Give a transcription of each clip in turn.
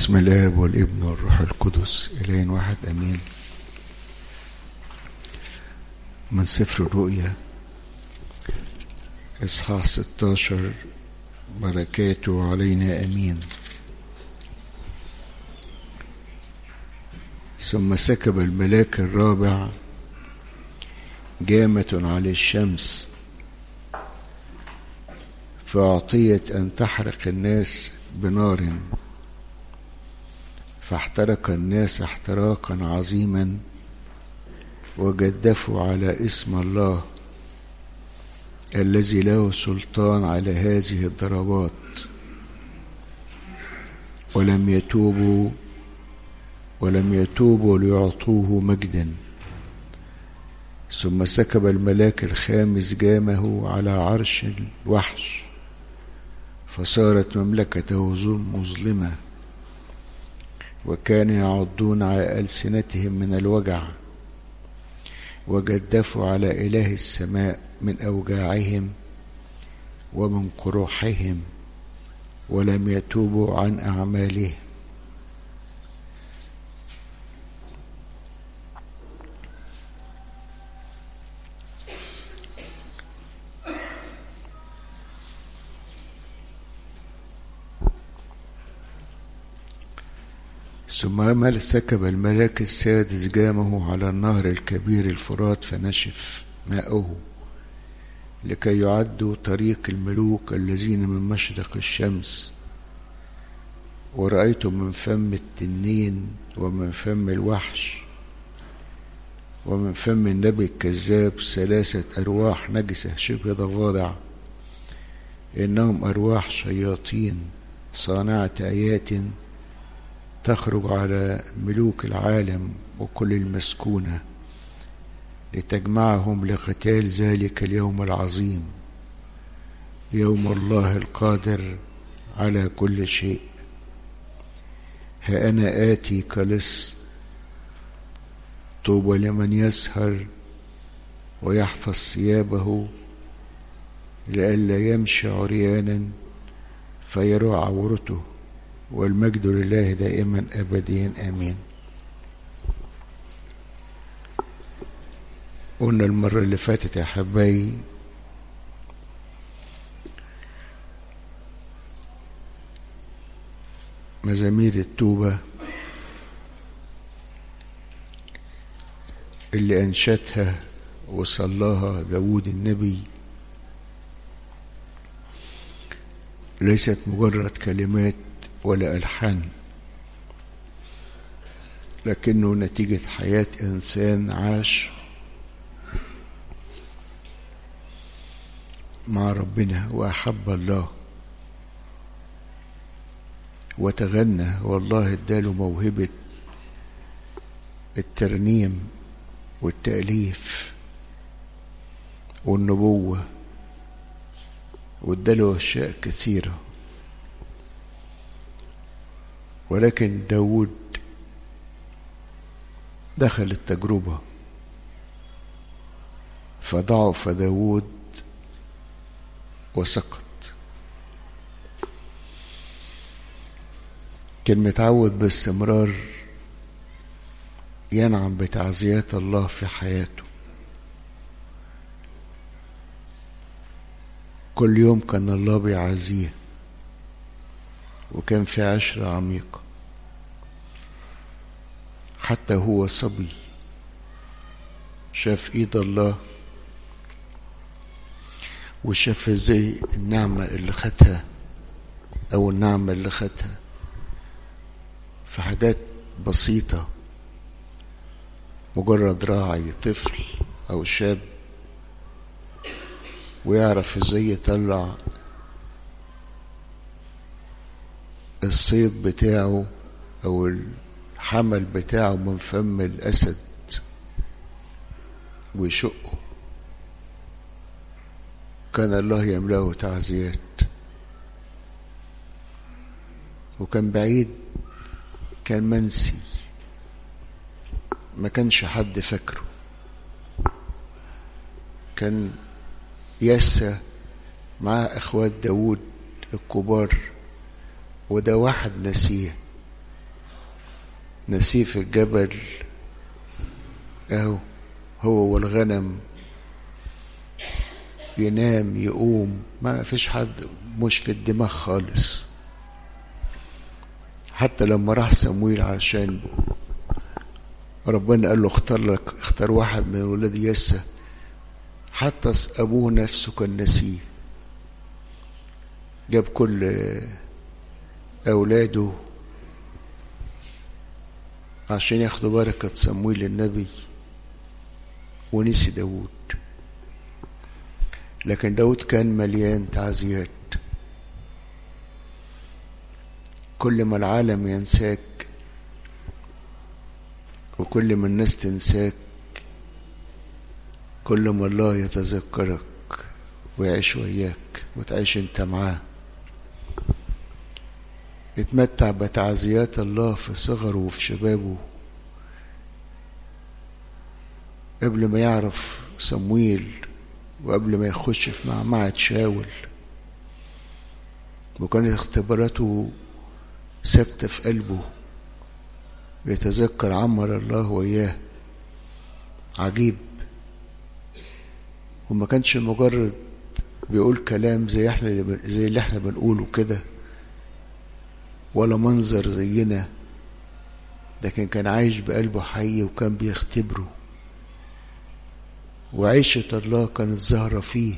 بسم الاب والابن والروح القدس الين واحد امين من سفر الرؤيا اصحاح 16 بركاته علينا امين ثم سكب الملاك الرابع جامة على الشمس فأعطيت أن تحرق الناس بنار فاحترق الناس احتراقا عظيما وجدفوا على اسم الله الذي له سلطان على هذه الضربات ولم يتوبوا ولم يتوبوا ليعطوه مجدا ثم سكب الملاك الخامس جامه على عرش الوحش فصارت مملكته ظلم مظلمه وكانوا يعضون على ألسنتهم من الوجع وجدفوا على إله السماء من أوجاعهم ومن قروحهم ولم يتوبوا عن أعمالهم ثم سكب الملاك السادس جامه على النهر الكبير الفرات فنشف ماؤه لكي يعدوا طريق الملوك الذين من مشرق الشمس ورأيت من فم التنين ومن فم الوحش ومن فم النبي الكذاب ثلاثة أرواح نجسة شبه ضفادع إنهم أرواح شياطين صانعة آيات تخرج على ملوك العالم وكل المسكونة لتجمعهم لقتال ذلك اليوم العظيم يوم الله القادر على كل شيء ها أنا آتي كلص طوبى لمن يسهر ويحفظ ثيابه لئلا يمشي عريانا فيرى عورته والمجد لله دائما ابديا امين قلنا المرة اللي فاتت يا حبايبي مزامير التوبة اللي أنشدها وصلاها داود النبي ليست مجرد كلمات ولا ألحان لكنه نتيجة حياة إنسان عاش مع ربنا وأحب الله وتغنى والله اداله موهبة الترنيم والتأليف والنبوة واداله أشياء كثيرة ولكن داود دخل التجربة فضعف داود وسقط كان متعود باستمرار ينعم بتعزيات الله في حياته كل يوم كان الله بيعزيه وكان في عشرة عميقة حتى هو صبي شاف ايد الله وشاف ازاي النعمة اللي خدها او النعمة اللي خدها في حاجات بسيطة مجرد راعي طفل او شاب ويعرف ازاي يطلع الصيد بتاعه او الحمل بتاعه من فم الاسد ويشقه كان الله يملأه تعزيات وكان بعيد كان منسي ما كانش حد فاكره كان يسى مع اخوات داود الكبار وده واحد نسيه نسيف الجبل اهو هو والغنم ينام يقوم ما فيش حد مش في الدماغ خالص حتى لما راح سمويل عشان ربنا قال له اختار لك اختار واحد من ولاد يسى حتى ابوه نفسه كان نسيه جاب كل اولاده عشان ياخدوا بركة سمويل النبي ونسي داود لكن داود كان مليان تعزيات كل ما العالم ينساك وكل ما الناس تنساك كل ما الله يتذكرك ويعيش وياك وتعيش انت معاه يتمتع بتعزيات الله في صغره وفي شبابه قبل ما يعرف صمويل وقبل ما يخش في معمعة شاول وكانت اختباراته ثابتة في قلبه يتذكر عمر الله وياه عجيب وما كانش مجرد بيقول كلام زي احنا زي اللي احنا بنقوله كده ولا منظر زينا لكن كان عايش بقلبه حي وكان بيختبره وعيشة الله كانت ظاهرة فيه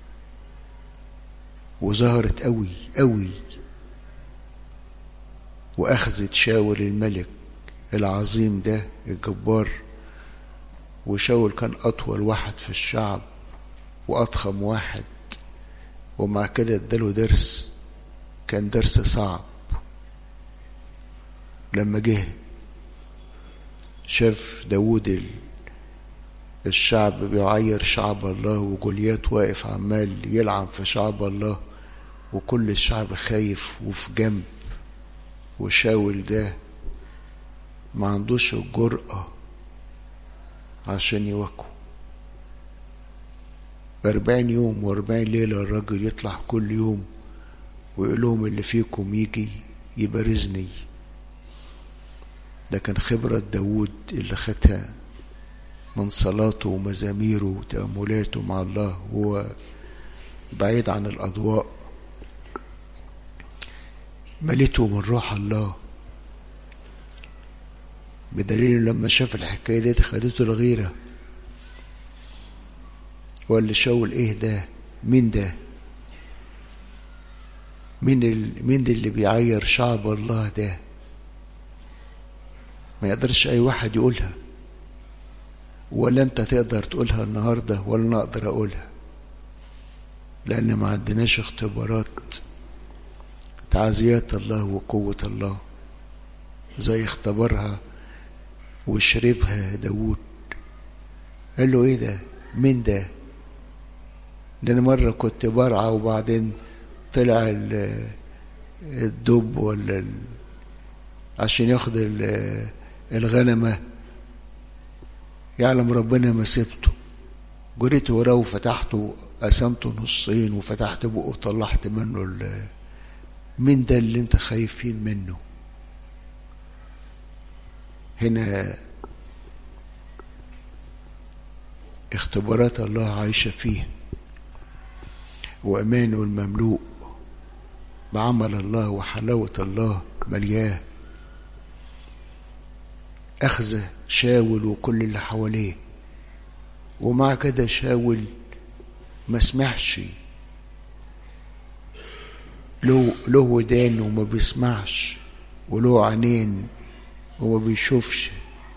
وظهرت قوي قوي وأخذت شاول الملك العظيم ده الجبار وشاول كان أطول واحد في الشعب وأضخم واحد ومع كده اداله درس كان درس صعب لما جه شاف داود الشعب بيعير شعب الله وجوليات واقف عمال يلعن في شعب الله وكل الشعب خايف وفي جنب وشاول ده ما عندوش الجرأة عشان يواجهه أربعين يوم وأربعين ليلة الراجل يطلع كل يوم ويقول لهم اللي فيكم يجي يبارزني ده كان خبرة داود اللي خدها من صلاته ومزاميره وتأملاته مع الله هو بعيد عن الأضواء مليته من روح الله بدليل لما شاف الحكاية دي خدته الغيرة وقال لشاول ايه ده مين ده مين ال... مين ده اللي بيعير شعب الله ده ما يقدرش اي واحد يقولها ولا انت تقدر تقولها النهاردة ولا انا اقدر اقولها لان ما عندناش اختبارات تعزيات الله وقوة الله زي اختبرها وشربها داود قال له ايه ده مين ده ده انا مرة كنت برعى وبعدين طلع الدب ولا ال... عشان ياخد الغنمة يعلم ربنا ما سبته جريت وراه وفتحته قسمته نصين وفتحت بقه وطلعت منه ال... مين ده اللي انت خايفين منه هنا اختبارات الله عايشة فيه وإيمانه المملوء بعمل الله وحلاوة الله ملياه أخذ شاول وكل اللي حواليه ومع كده شاول ما سمعش له له ودان وما بيسمعش وله عينين وما بيشوفش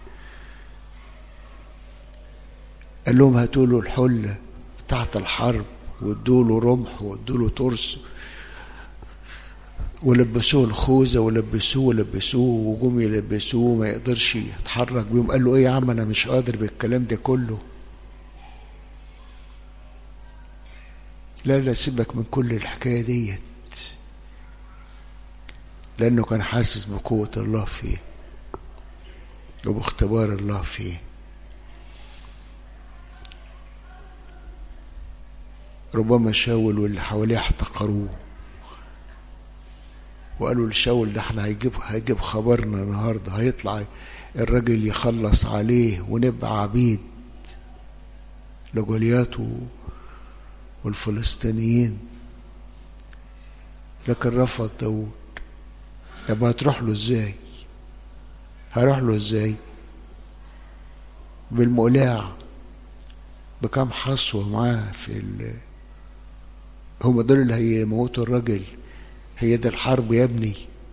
قال لهم هاتوا له الحلة بتاعت الحرب وادوا له رمح وادوا له ترس ولبسوه الخوذة ولبسوه ولبسوه وجم يلبسوه ما يقدرش يتحرك بيهم قال له ايه يا عم انا مش قادر بالكلام ده كله لا لا سيبك من كل الحكاية ديت لأنه كان حاسس بقوة الله فيه وباختبار الله فيه ربما شاول واللي حواليه احتقروه وقالوا لشاول ده احنا هيجيب هيجيب خبرنا النهارده هيطلع الراجل يخلص عليه ونبقى عبيد لجوليات والفلسطينيين لكن رفض داود طب هتروح له ازاي هروح له ازاي بالمقلاع بكام حصوة معاه في ال هم دول اللي هيموتوا الراجل هي دي الحرب يا ابني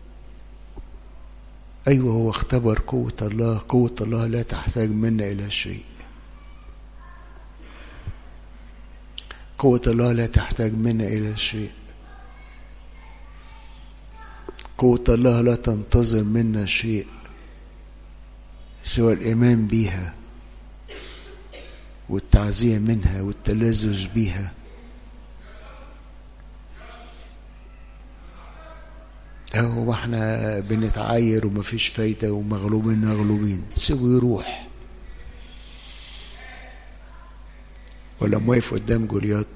أيوة هو اختبر قوة الله قوة الله لا تحتاج منا إلى شيء قوة الله لا تحتاج منا إلى شيء قوة الله لا تنتظر منا شيء سوى الإيمان بيها والتعزية منها والتلذذ بيها هو احنا بنتعاير ومفيش فايدة ومغلوبين مغلوبين سيبه يروح ولما وقف قدام جولياط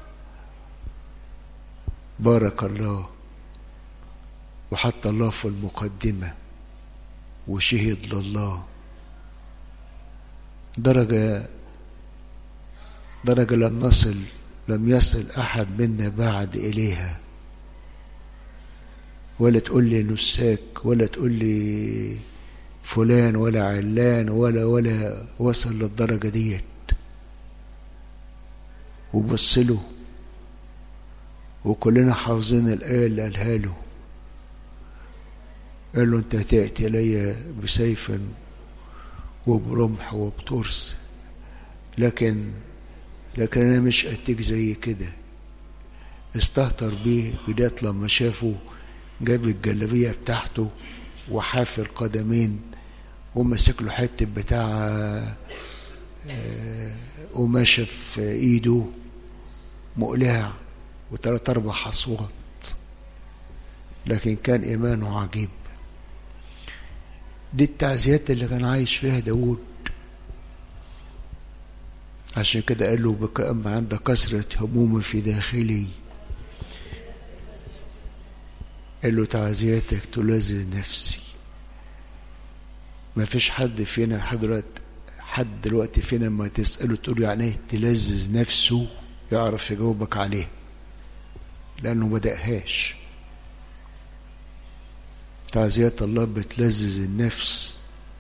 بارك الله وحط الله في المقدمة وشهد لله درجة درجة لم نصل لم يصل أحد منا بعد إليها ولا تقول لي نساك ولا تقول لي فلان ولا علان ولا ولا وصل للدرجة ديت وبص له وكلنا حافظين الآية اللي قالها له قال له أنت تأتي إلي بسيف وبرمح وبترس لكن لكن أنا مش أتيك زي كده استهتر بيه جدات لما شافه جاب الجلابية بتاعته وحاف القدمين ومسك له حتة بتاع قماشة في ايده مقلع وثلاث اربع حصوات لكن كان ايمانه عجيب دي التعزيات اللي كان عايش فيها داود عشان كده قال له بكأم عند كثرة هموم في داخلي قال له تعزياتك تلذذ نفسي ما فيش حد فينا لحد دلوقتي حد دلوقتي فينا لما تسأله تقول له يعني ايه تلذذ نفسه يعرف يجاوبك عليه لأنه ما دقهاش تعزيات الله بتلذذ النفس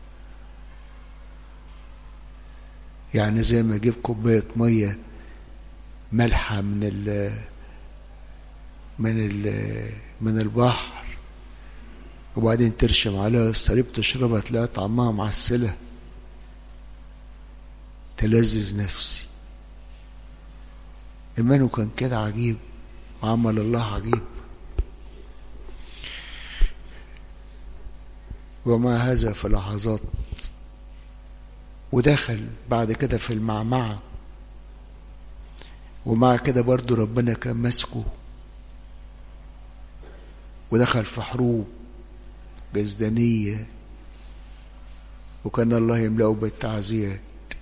يعني زي ما اجيب كوبايه ميه مالحه من ال من ال من البحر وبعدين ترشم عليها الصليب تشربها تلاقي طعمها معسله تلذذ نفسي إيمانه كان كده عجيب وعمل الله عجيب ومع هذا في لحظات ودخل بعد كده في المعمعة ومع كده برضو ربنا كان ماسكه ودخل في حروب جزدانية وكان الله يملأه بالتعزيات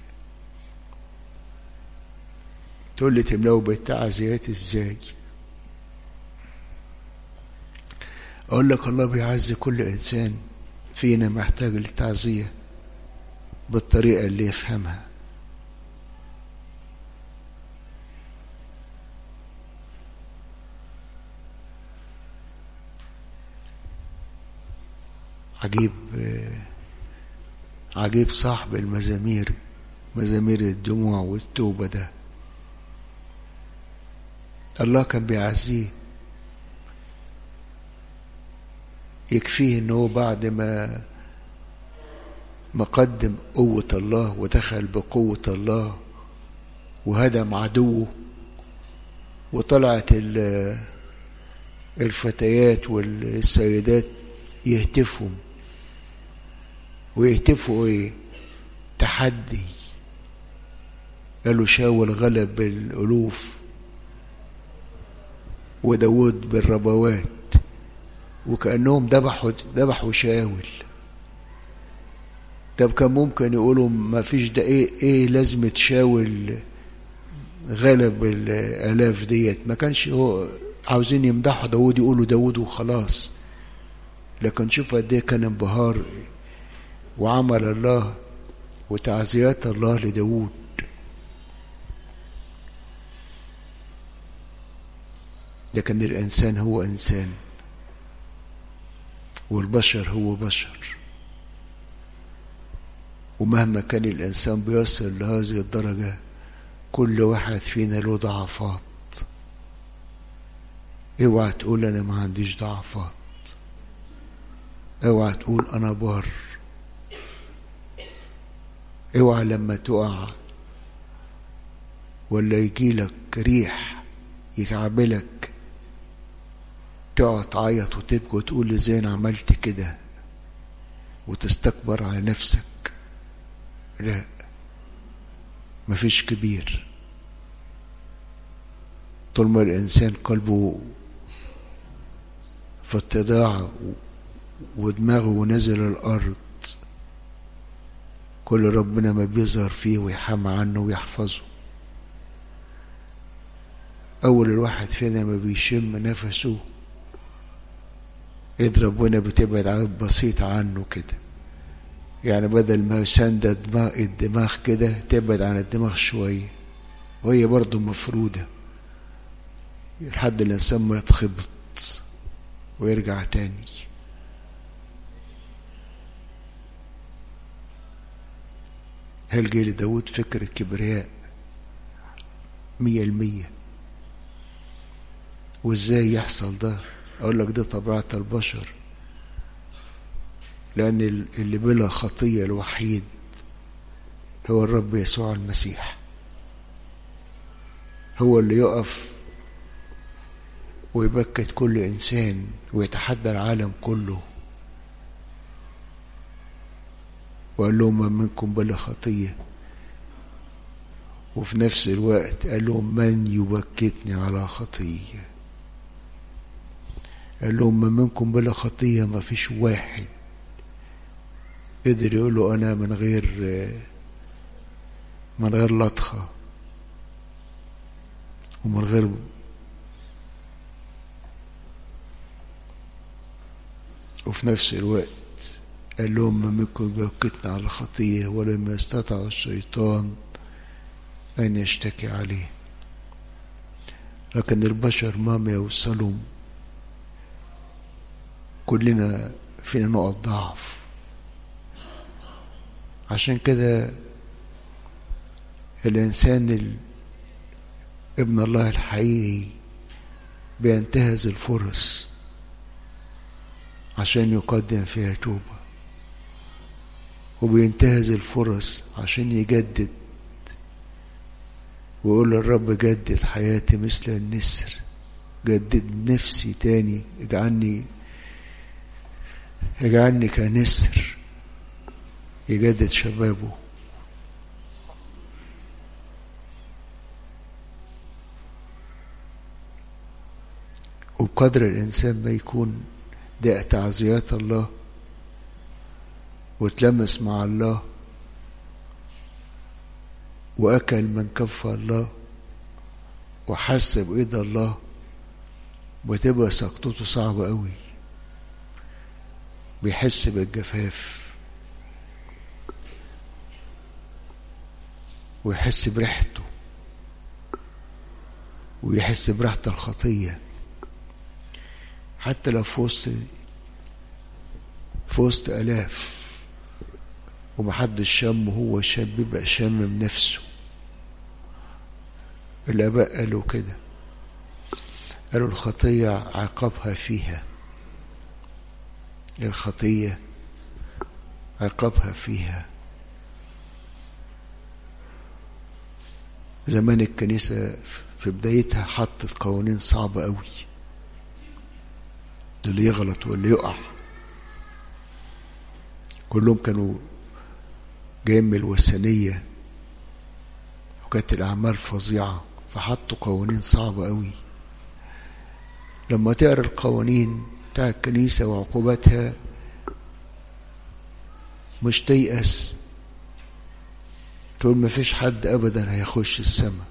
تقول لي تملأه بالتعزيات ازاي اقول لك الله بيعزي كل انسان فينا محتاج للتعزية بالطريقة اللي يفهمها عجيب عجيب صاحب المزامير مزامير الدموع والتوبة ده الله كان بيعزيه يكفيه ان هو بعد ما ما قدم قوة الله ودخل بقوة الله وهدم عدوه وطلعت الفتيات والسيدات يهتفوا ويهتفوا ايه تحدي قالوا شاول غلب بالالوف وداود بالربوات وكأنهم ذبحوا ذبحوا شاول طب كان ممكن يقولوا ما فيش ده ايه ايه لازمة شاول غلب الالاف ديت ما كانش هو عاوزين يمدحوا داود يقولوا داود وخلاص لكن شوف قد ايه كان انبهار وعمل الله وتعزيات الله لداود لكن الإنسان هو إنسان والبشر هو بشر ومهما كان الإنسان بيصل لهذه الدرجة كل واحد فينا له ضعفات اوعى تقول أنا ما عنديش ضعفات اوعى تقول أنا بار اوعى لما تقع ولا يجيلك ريح يكعبلك تقعد تعيط وتبكي وتقول ازاي انا عملت كده وتستكبر على نفسك لا مفيش كبير طول ما الانسان قلبه في اتضاع ودماغه نزل الارض كل ربنا ما بيظهر فيه ويحمى عنه ويحفظه اول الواحد فينا ما بيشم نفسه ايد ربنا بتبعد عدد بسيط عنه كده يعني بدل ما سند دماغ الدماغ كده تبعد عن الدماغ شوية وهي برضه مفرودة لحد الإنسان ما يتخبط ويرجع تاني هل جه لداود فكر الكبرياء مية المية وازاي يحصل ده اقول لك ده طبيعة البشر لان اللي بلا خطية الوحيد هو الرب يسوع المسيح هو اللي يقف ويبكت كل انسان ويتحدى العالم كله وقال لهم من منكم بلا خطية وفي نفس الوقت قال لهم من يبكتني على خطية قال لهم من منكم بلا خطية ما فيش واحد قدر يقول له أنا من غير من غير لطخة ومن غير وفي نفس الوقت قال لهم ما منكم بيوكتنا على خطية ولم يستطع الشيطان أن يشتكي عليه لكن البشر ما يوصلوا كلنا فينا نقط ضعف عشان كده الإنسان ال... ابن الله الحقيقي بينتهز الفرص عشان يقدم فيها توبة وبينتهز الفرص عشان يجدد ويقول للرب جدد حياتي مثل النسر جدد نفسي تاني اجعلني اجعلني كنسر يجدد شبابه وبقدر الإنسان ما يكون ده تعزيات الله وتلمس مع الله وأكل من كف الله وحس بإيد الله بتبقى سقطته صعبة قوي بيحس بالجفاف ويحس بريحته ويحس بريحة الخطية حتى لو في وسط في وسط آلاف ومحدش شم هو شم بيبقى شم بنفسه الآباء قالوا كده قالوا الخطية عقابها فيها الخطية عقابها فيها زمان الكنيسة في بدايتها حطت قوانين صعبة قوي اللي يغلط واللي يقع كلهم كانوا جايين من الوثنية وكانت الأعمال فظيعة فحطوا قوانين صعبة قوي لما تقرا القوانين بتاع الكنيسة وعقوباتها مش تيأس تقول ما فيش حد أبدا هيخش السماء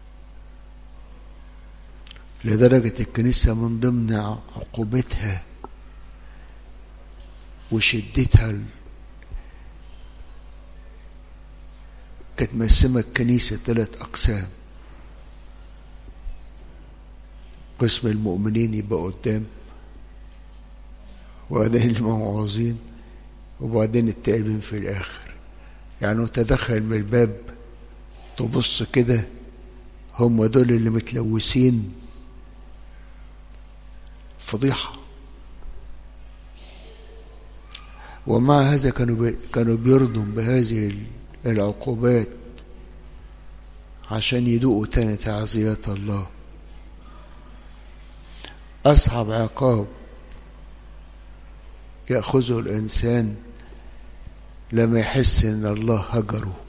لدرجة الكنيسة من ضمن عقوبتها وشدتها كانت مقسمة الكنيسة ثلاث أقسام قسم المؤمنين يبقى قدام وبعدين الموعوظين وبعدين التائبين في الآخر يعني تدخل من الباب تبص كده هم دول اللي متلوثين فضيحة ومع هذا كانوا كانوا بيرضوا بهذه العقوبات عشان يدوقوا تاني تعزيات الله أصعب عقاب يأخذه الإنسان لما يحس إن الله هجره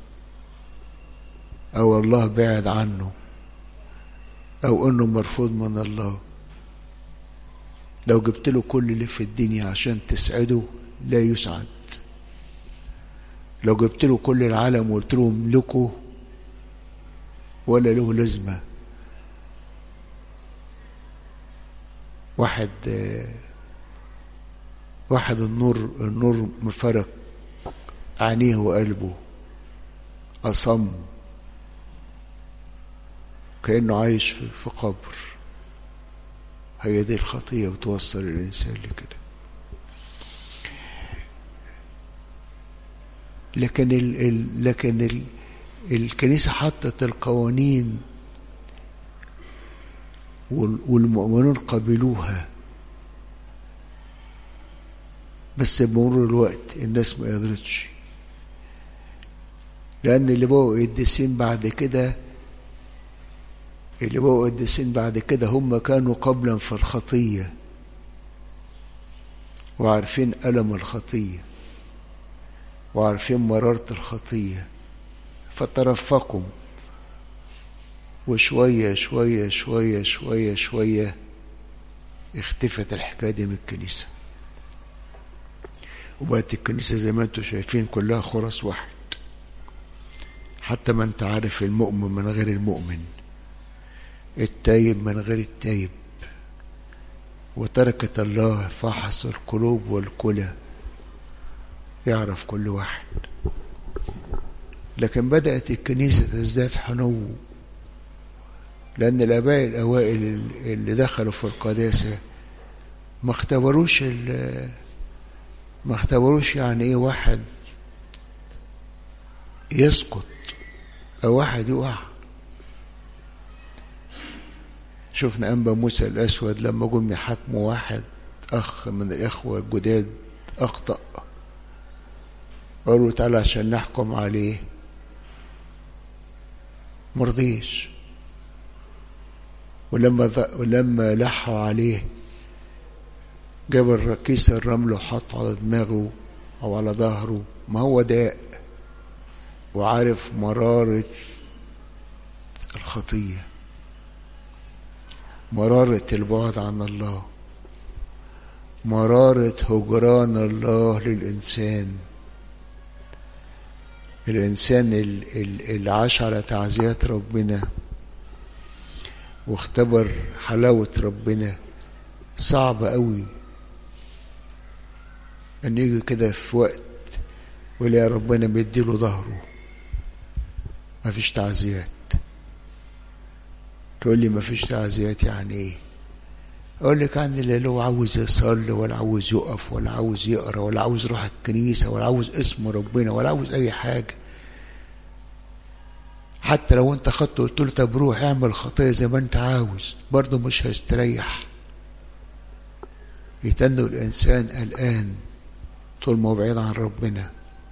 أو الله بعد عنه أو إنه مرفوض من الله لو جبت له كل اللي في الدنيا عشان تسعده لا يسعد لو جبت له كل العالم وقلت له املكه ولا له لازمة واحد واحد النور النور مفرق عينيه وقلبه أصم كأنه عايش في قبر هي دي الخطية بتوصل الإنسان لكده لكن ال ال لكن ال الكنيسة حطت القوانين والمؤمنون قبلوها بس بمرور الوقت الناس ما قدرتش لأن اللي بقوا قديسين بعد كده اللي بقوا قديسين بعد كده هم كانوا قبلا في الخطية وعارفين ألم الخطية وعارفين مرارة الخطية فترفقوا وشوية شوية شوية شوية شوية اختفت الحكاية دي من الكنيسة وبقت الكنيسة زي ما انتم شايفين كلها خرس واحد حتى ما انت عارف المؤمن من غير المؤمن التايب من غير التايب وتركت الله فحص القلوب والكلى يعرف كل واحد لكن بدأت الكنيسة تزداد حنو لأن الآباء الأوائل اللي دخلوا في القداسة ما اختبروش ما اختبروش يعني ايه واحد يسقط أو واحد يقع شفنا أنبا موسى الأسود لما جم يحاكموا واحد أخ من الإخوة الجداد أخطأ قالوا تعالى عشان نحكم عليه مرضيش ولما ولما لحوا عليه جاب الركيس الرمل وحطه على دماغه او على ظهره ما هو داء وعارف مرارة الخطية مرارة البعد عن الله مرارة هجران الله للإنسان الإنسان اللي عاش على تعزيات ربنا واختبر حلاوة ربنا صعب قوي أن يجي كده في وقت ويلاقي ربنا مديله ظهره مفيش تعزيات تقول لي مفيش تعزيات يعني ايه اقول لك عن اللي لو عاوز يصلي ولا عاوز يقف ولا عاوز يقرا ولا عاوز يروح الكنيسه ولا عاوز اسم ربنا ولا عاوز اي حاجه حتى لو انت خدته قلت له طب روح اعمل خطيه زي ما انت عاوز برضه مش هيستريح يتنوا الانسان قلقان طول ما هو بعيد عن ربنا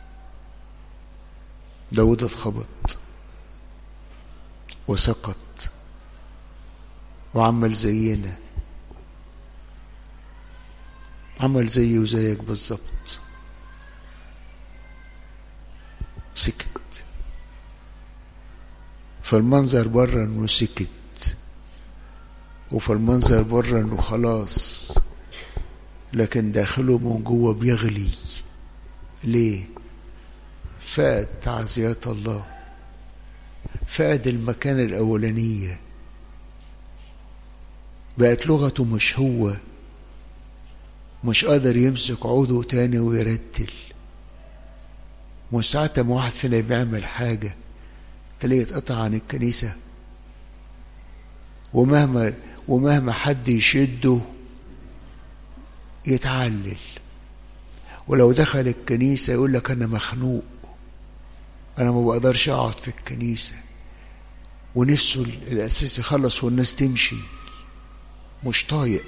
داود اتخبط وسقط وعمل زينا عمل زيي وزيك بالظبط سكت فالمنظر بره انه سكت وفي المنظر بره انه خلاص لكن داخله من جوه بيغلي ليه فقد تعزيات الله فقد المكانة الأولانية بقت لغته مش هو مش قادر يمسك عوده تاني ويرتل مش ساعات ما واحد فينا بيعمل حاجة تلاقيه اتقطع عن الكنيسة ومهما ومهما حد يشده يتعلل ولو دخل الكنيسة يقول لك أنا مخنوق أنا ما بقدرش أقعد في الكنيسة ونفسه الأساس يخلص والناس تمشي مش طايق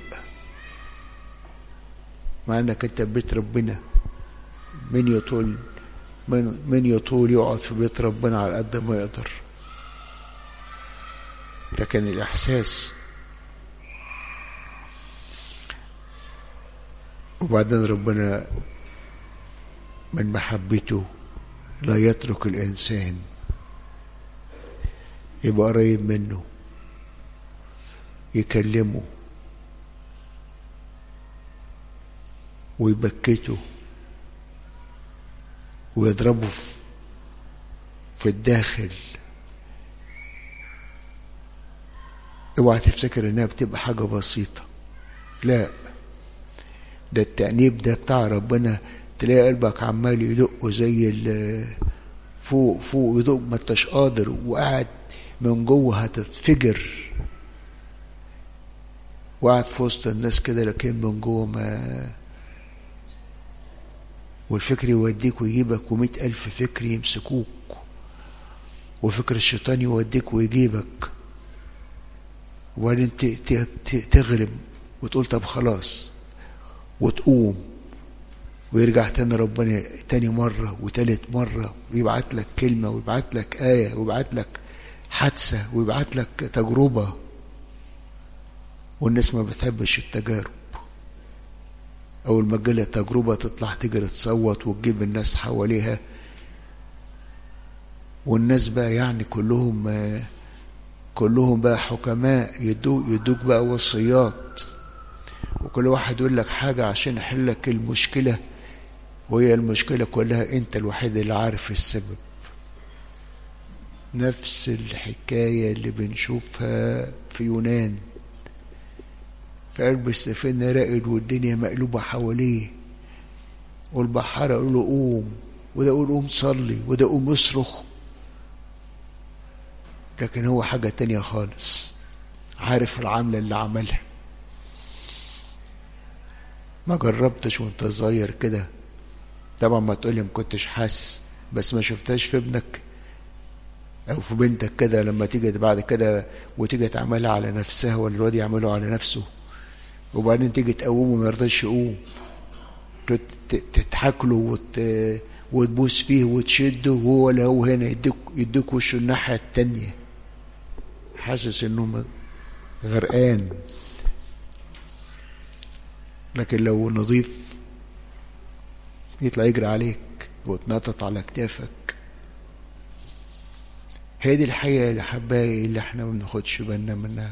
مع انك انت بيت ربنا من يطول من من يطول يقعد في بيت ربنا على قد ما يقدر لكن الاحساس وبعدين ربنا من محبته لا يترك الانسان يبقى قريب منه يكلمه ويبكته ويضربه في الداخل اوعى تفتكر انها بتبقى حاجه بسيطه لا ده التأنيب ده بتاع ربنا تلاقي قلبك عمال يدق زي ال فوق فوق يدق ما انتش قادر وقاعد من جوه هتتفجر وقاعد في وسط الناس كده لكن من جوه ما والفكر يوديك ويجيبك ومئة ألف فكر يمسكوك وفكر الشيطان يوديك ويجيبك وبعدين تغلب وتقول طب خلاص وتقوم ويرجع تاني ربنا تاني مرة وتالت مرة ويبعت لك كلمة ويبعت لك آية ويبعت لك حادثة ويبعت لك تجربة والناس ما بتحبش التجارب أول ما تجيلها تجربة تطلع تجري تصوت وتجيب الناس حواليها والناس بقى يعني كلهم كلهم بقى حكماء يدوك يدوك بقى وصيات وكل واحد يقول لك حاجة عشان يحل لك المشكلة وهي المشكلة كلها أنت الوحيد اللي عارف السبب نفس الحكاية اللي بنشوفها في يونان في قلب السفينة راقد والدنيا مقلوبة حواليه والبحارة يقول له قوم وده يقول قوم صلي وده قوم اصرخ لكن هو حاجة تانية خالص عارف العملة اللي عملها ما جربتش وانت صغير كده طبعا ما تقولي ما كنتش حاسس بس ما شفتهاش في ابنك او في بنتك كده لما تيجي بعد كده وتيجي تعملها على نفسها ولا الواد يعمله على نفسه وبعدين تيجي تقومه ما يرضاش يقوم تضحك له وت... وتبوس فيه وتشده وهو لا هو هنا يديك يديك وشه الناحيه التانيه حاسس انه غرقان لكن لو نظيف يطلع يجري عليك وتنطط على كتافك هي دي الحقيقة اللي حبايبي اللي احنا ما بناخدش بالنا منها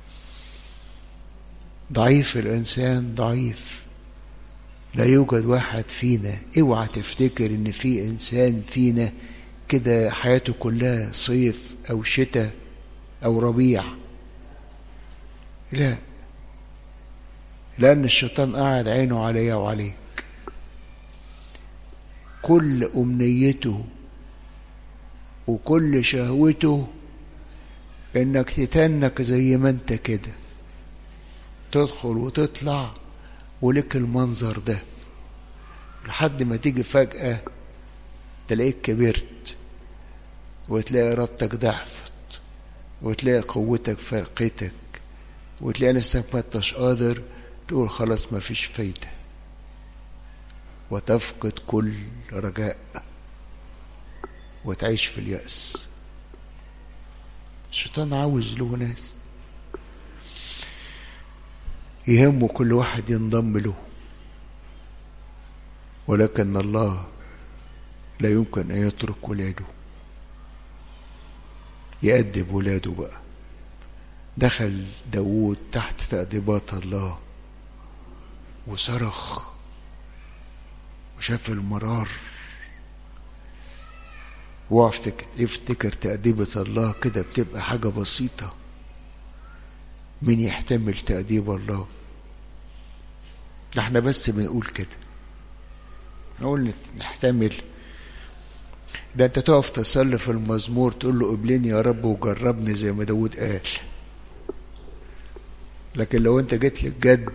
ضعيف الإنسان ضعيف لا يوجد واحد فينا اوعى تفتكر ان في انسان فينا كده حياته كلها صيف او شتاء او ربيع لا لان الشيطان قاعد عينه عليا وعليك كل امنيته وكل شهوته انك تتنك زي ما انت كده تدخل وتطلع ولك المنظر ده لحد ما تيجي فجأة تلاقيك كبرت وتلاقي إرادتك ضعفت وتلاقي قوتك فرقتك وتلاقي نفسك ما انتش قادر تقول خلاص ما فيش فايدة وتفقد كل رجاء وتعيش في اليأس الشيطان عاوز له ناس يهمه كل واحد ينضم له ولكن الله لا يمكن أن يترك ولاده يأدب ولاده بقى دخل داود تحت تأديبات الله وصرخ وشاف المرار وافتكر افتكر تأديبة الله كده بتبقى حاجة بسيطة مين يحتمل تأديب الله ده احنا بس بنقول كده نقول نحتمل ده انت تقف تصلي في المزمور تقول له قبلني يا رب وجربني زي ما داود قال لكن لو انت جيت للجد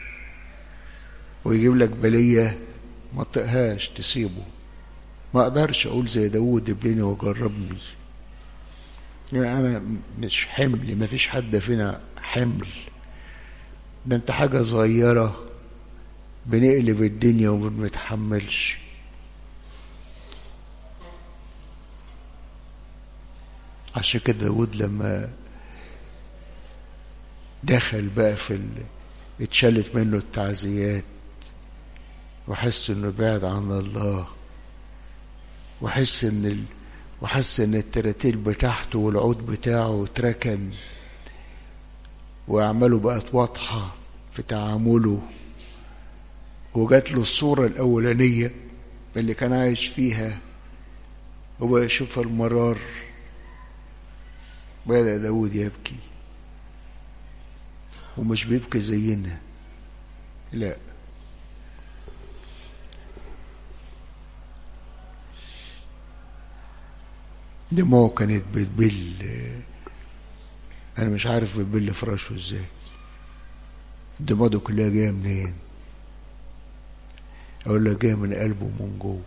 ويجيب لك بلية ما تطقهاش تسيبه ما اقدرش اقول زي داود قبلني وجربني يعني انا مش حمل ما فيش حد فينا حمل ده انت حاجة صغيرة بنقلب الدنيا وما بنتحملش عشان كده داود لما دخل بقى في ال... اتشالت منه التعزيات وحس انه بعد عن الله وحس ان ال... وحس ان التراتيل بتاعته والعود بتاعه اتركن واعماله بقت واضحه في تعامله وجات له الصوره الاولانيه اللي كان عايش فيها وبقى يشوف المرار بدأ داود يبكي ومش بيبكي زينا لا دماغه كانت بتبل انا مش عارف بتبل فراشه ازاي دماغه كلها جايه منين اقول لك جايه من قلبه من جوه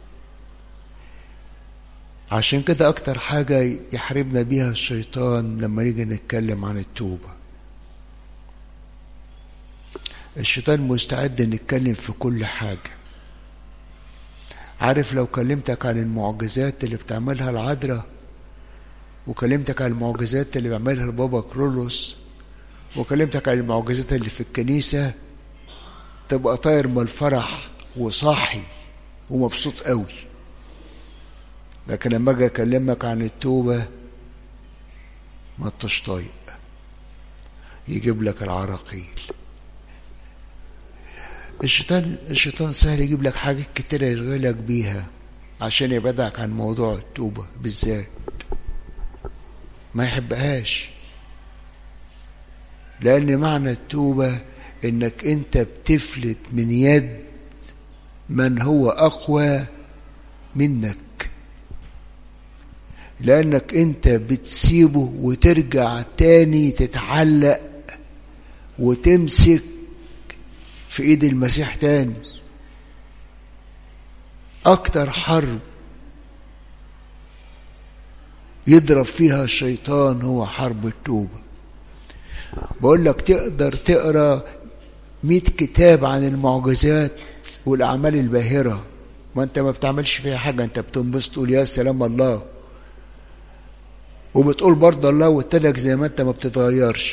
عشان كده اكتر حاجه يحاربنا بيها الشيطان لما نيجي نتكلم عن التوبه الشيطان مستعد نتكلم في كل حاجه عارف لو كلمتك عن المعجزات اللي بتعملها العذراء وكلمتك عن المعجزات اللي بيعملها البابا كرولوس وكلمتك عن المعجزات اللي في الكنيسة تبقى طاير من الفرح وصاحي ومبسوط قوي لكن لما اجي اكلمك عن التوبة ما انتش طايق يجيب لك العراقيل الشيطان الشيطان سهل يجيب لك حاجات كتيرة يشغلك بيها عشان يبعدك عن موضوع التوبة بالذات ما يحبهاش لأن معنى التوبة إنك أنت بتفلت من يد من هو أقوى منك لأنك أنت بتسيبه وترجع تاني تتعلق وتمسك في ايد المسيح تاني اكتر حرب يضرب فيها الشيطان هو حرب التوبة بقول لك تقدر تقرا مئة كتاب عن المعجزات والأعمال الباهرة ما أنت ما بتعملش فيها حاجة أنت بتنبسط تقول يا سلام الله وبتقول برضه الله واتلك زي ما أنت ما بتتغيرش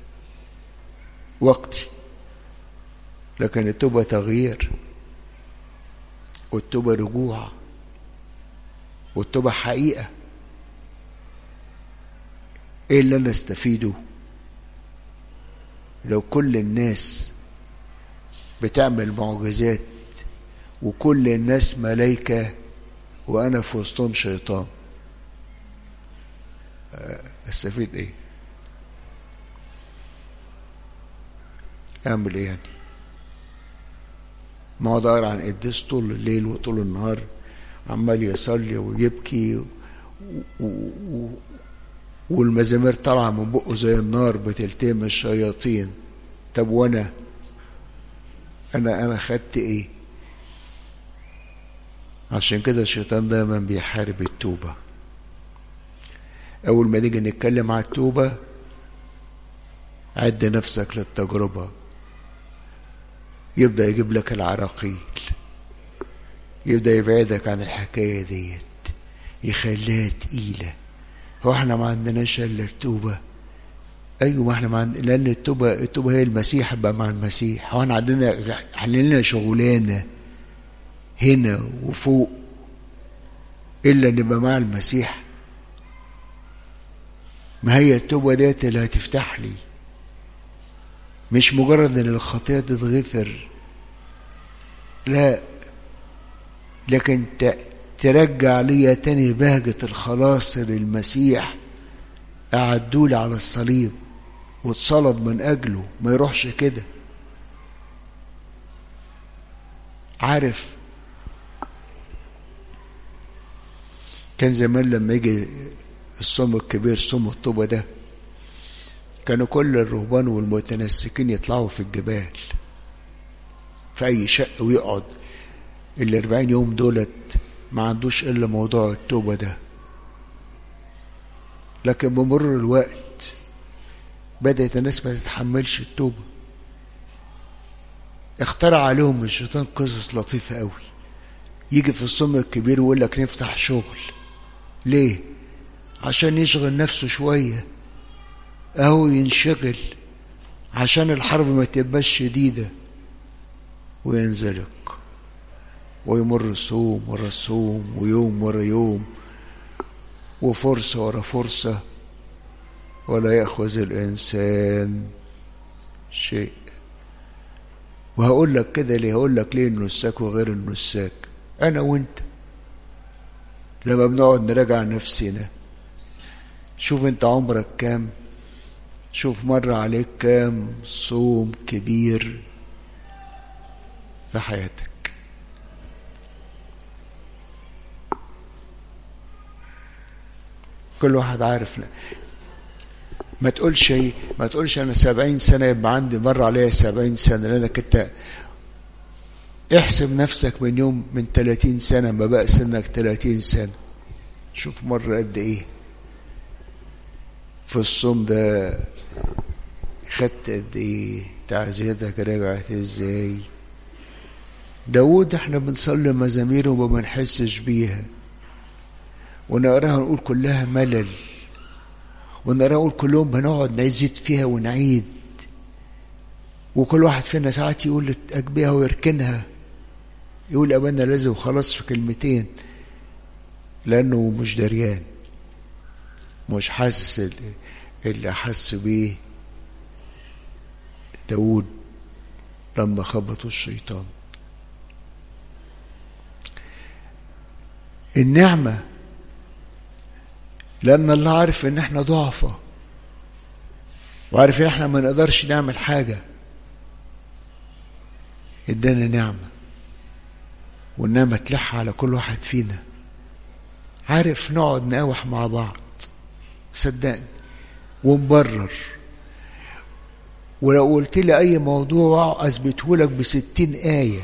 وقتي لكن التوبة تغيير والتوبة رجوع والتوبة حقيقة ايه اللي انا استفيده لو كل الناس بتعمل معجزات وكل الناس ملايكة وانا في وسطهم شيطان استفيد ايه اعمل ايه يعني ما هو داير عن قديس طول الليل وطول النهار عمال يصلي ويبكي و... و... والمزامير طالعه من بقه زي النار بتلتهم الشياطين طب وانا انا انا خدت ايه عشان كده الشيطان دايما بيحارب التوبه اول ما نيجي نتكلم على التوبه عد نفسك للتجربه يبدأ يجيب لك العراقيل يبدأ يبعدك عن الحكاية ديت يخليها تقيلة هو احنا ما عندناش الا التوبة ايوه ما احنا ما عند... لان التوبة التوبة هي المسيح بقى مع المسيح هو احنا عندنا عندنا شغلانة هنا وفوق الا نبقى مع المسيح ما هي التوبة ديت اللي هتفتح لي مش مجرد ان الخطيئة تتغفر لا لكن ترجع لي تاني بهجة الخلاص للمسيح أعدولي على الصليب واتصلب من أجله ما يروحش كده عارف كان زمان لما يجي الصوم الكبير صوم الطوبة ده كانوا كل الرهبان والمتنسكين يطلعوا في الجبال في أي شق ويقعد الأربعين يوم دولت ما عندوش إلا موضوع التوبة ده لكن بمر الوقت بدأت الناس ما تتحملش التوبة اخترع عليهم الشيطان قصص لطيفة قوي يجي في الصوم الكبير ويقول لك نفتح شغل ليه عشان يشغل نفسه شوية اهو ينشغل عشان الحرب ما تبقاش شديدة وينزلق ويمر صوم ورا صوم ويوم ورا يوم وفرصة ورا فرصة ولا يأخذ الإنسان شيء وهقول لك كده ليه هقول لك ليه النساك وغير النساك أنا وأنت لما بنقعد نراجع نفسنا شوف أنت عمرك كام شوف مر عليك كام صوم كبير في حياتك كل واحد عارف ما تقولش ما تقولش انا سبعين سنة يبقى عندي مر عليا سبعين سنة لانك انت احسب نفسك من يوم من تلاتين سنة ما بقى سنك تلاتين سنة شوف مر قد ايه في الصوم ده خدت قد ايه تعزيتك رجعت ازاي داود احنا بنصلي مزامير وما بنحسش بيها ونقراها ونقول كلها ملل ونقراها ونقول كلهم بنقعد نزيد فيها ونعيد وكل واحد فينا ساعات يقول أجبيها ويركنها يقول أبانا الذي وخلاص في كلمتين لأنه مش دريان مش حاسس اللي حس بيه داود لما خبطوا الشيطان النعمة لأن الله عارف إن إحنا ضعفة وعارف إن إحنا ما نقدرش نعمل حاجة إدانا نعمة والنعمة تلح على كل واحد فينا عارف نقعد نقاوح مع بعض صدقني ونبرر ولو قلت لي أي موضوع أثبته لك بستين آية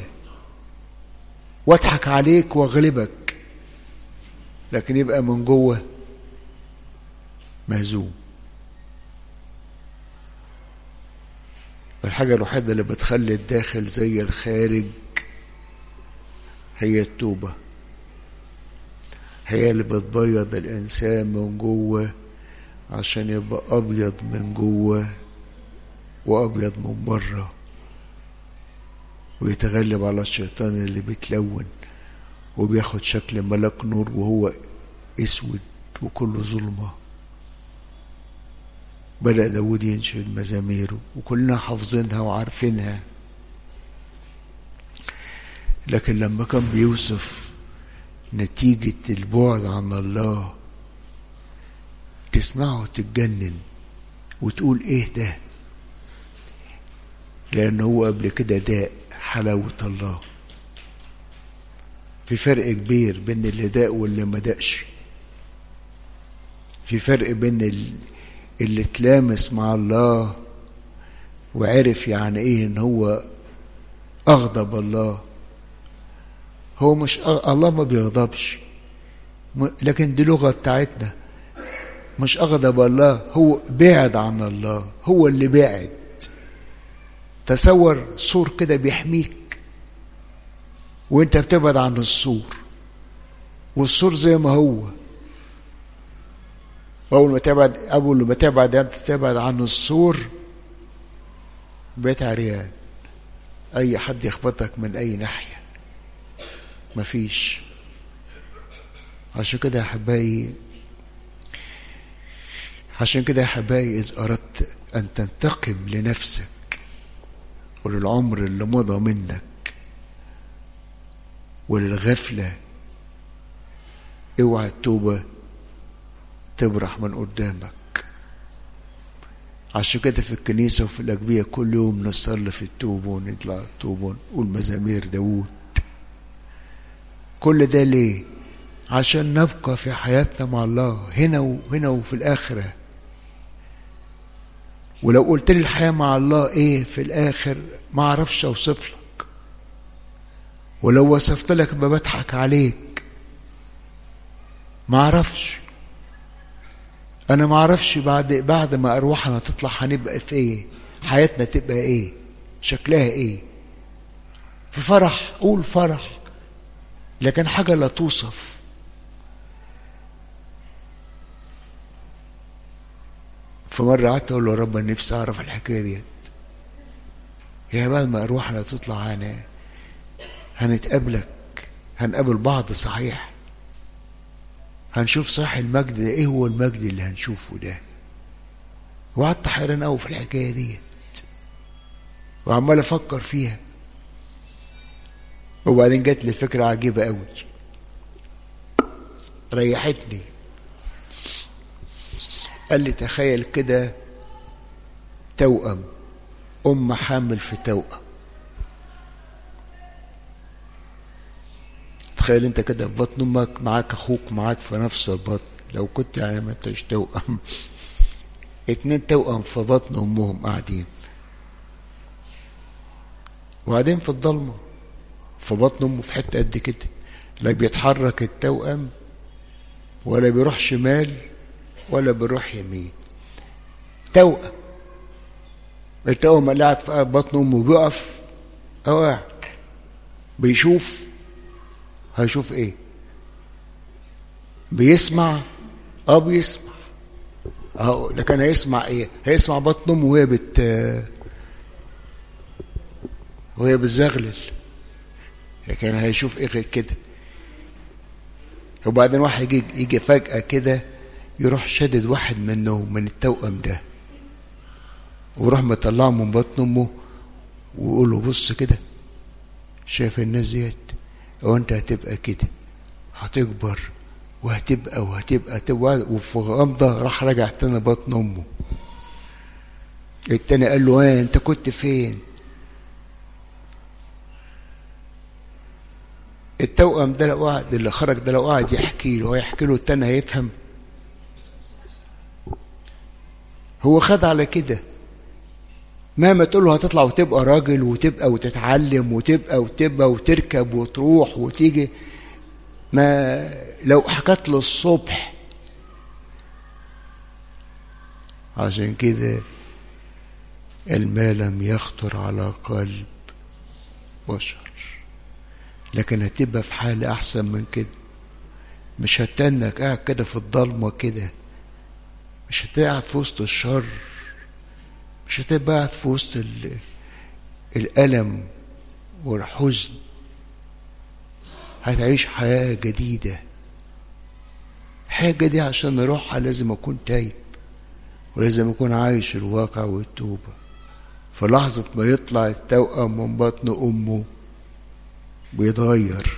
واضحك عليك واغلبك لكن يبقى من جوه مهزوم الحاجة الوحيدة اللي بتخلي الداخل زي الخارج هي التوبة هي اللي بتبيض الإنسان من جوه عشان يبقى أبيض من جوه وأبيض من بره ويتغلب على الشيطان اللي بيتلون وبياخد شكل ملاك نور وهو اسود وكله ظلمه بدأ داود ينشد مزاميره وكلنا حافظينها وعارفينها لكن لما كان بيوصف نتيجة البعد عن الله تسمعه تتجنن وتقول ايه ده لأنه هو قبل كده داء حلاوة الله في فرق كبير بين اللي داء واللي ما داقش في فرق بين اللي اتلامس مع الله وعرف يعني ايه ان هو اغضب الله هو مش أغ... الله ما بيغضبش م... لكن دي لغه بتاعتنا مش اغضب الله هو بعد عن الله هو اللي بعد تصور سور كده بيحميك وانت بتبعد عن السور والسور زي ما هو أول ما تبعد أول ما تبعد أنت تبعد عن السور بيت عريان أي حد يخبطك من أي ناحية مفيش عشان كده يا أحبائي عشان كده يا أحبائي إذ أردت أن تنتقم لنفسك وللعمر اللي مضى منك وللغفلة اوعى التوبه تبرح من قدامك عشان كده في الكنيسة وفي الأجبية كل يوم نصلي في التوب ونطلع التوب ونقول مزامير داوود كل ده ليه عشان نبقى في حياتنا مع الله هنا وهنا وفي الآخرة ولو قلت لي الحياة مع الله ايه في الآخر ما اعرفش اوصف لك ولو وصفت لك يبقى بضحك عليك ما اعرفش انا ما اعرفش بعد بعد ما ارواحنا تطلع هنبقى في ايه حياتنا تبقى ايه شكلها ايه في فرح قول فرح لكن حاجه لا توصف فمره قعدت اقول له يا رب انا نفسي اعرف الحكايه ديت يا بعد ما اروحنا تطلع انا هنتقابلك هنقابل بعض صحيح هنشوف صح المجد ده ايه هو المجد اللي هنشوفه ده وقعدت حيران قوي في الحكايه ديت وعمال افكر فيها وبعدين جات لي فكره عجيبه قوي ريحتني قال لي تخيل كده توأم أم حامل في توأم تخيل انت كده في بطن امك معاك اخوك معاك في نفس البطن لو كنت يعني ما انتش توأم اتنين توأم في بطن امهم قاعدين وبعدين في الضلمه في بطن امه في حته قد كده لا بيتحرك التوأم ولا بيروح شمال ولا بيروح يمين توأم التوأم اللي قاعد في بطن امه بيقف او قاعد بيشوف هيشوف ايه بيسمع اه بيسمع اه لكن هيسمع ايه هيسمع بطن امه وهي بت وهي بتزغلل لكن هيشوف ايه غير كده وبعدين واحد يجي يجي فجأة كده يروح شدد واحد منهم من التوأم ده ويروح مطلعه من بطن امه ويقول له بص كده شايف الناس ديت وانت هتبقى كده هتكبر وهتبقى وهتبقى تبقى وفي غمضة راح رجع تاني بطن امه التاني قال له ايه انت كنت فين التوأم ده لو قعد اللي خرج ده لو قعد يحكي له هيحكي له التاني هيفهم هو خد على كده مهما تقول له هتطلع وتبقى راجل وتبقى وتتعلم وتبقى وتبقى وتركب وتروح وتيجي ما لو حكت له الصبح عشان كده الماء لم يخطر على قلب بشر لكن هتبقى في حالة أحسن من كده مش هتنك قاعد كده في الضلمة كده مش هتقعد في وسط الشر مش هتبقى قاعد في وسط الألم والحزن هتعيش حياة جديدة حياة جديدة عشان نروحها لازم أكون تايب ولازم أكون عايش الواقع والتوبة في لحظة ما يطلع التوأم من بطن أمه بيتغير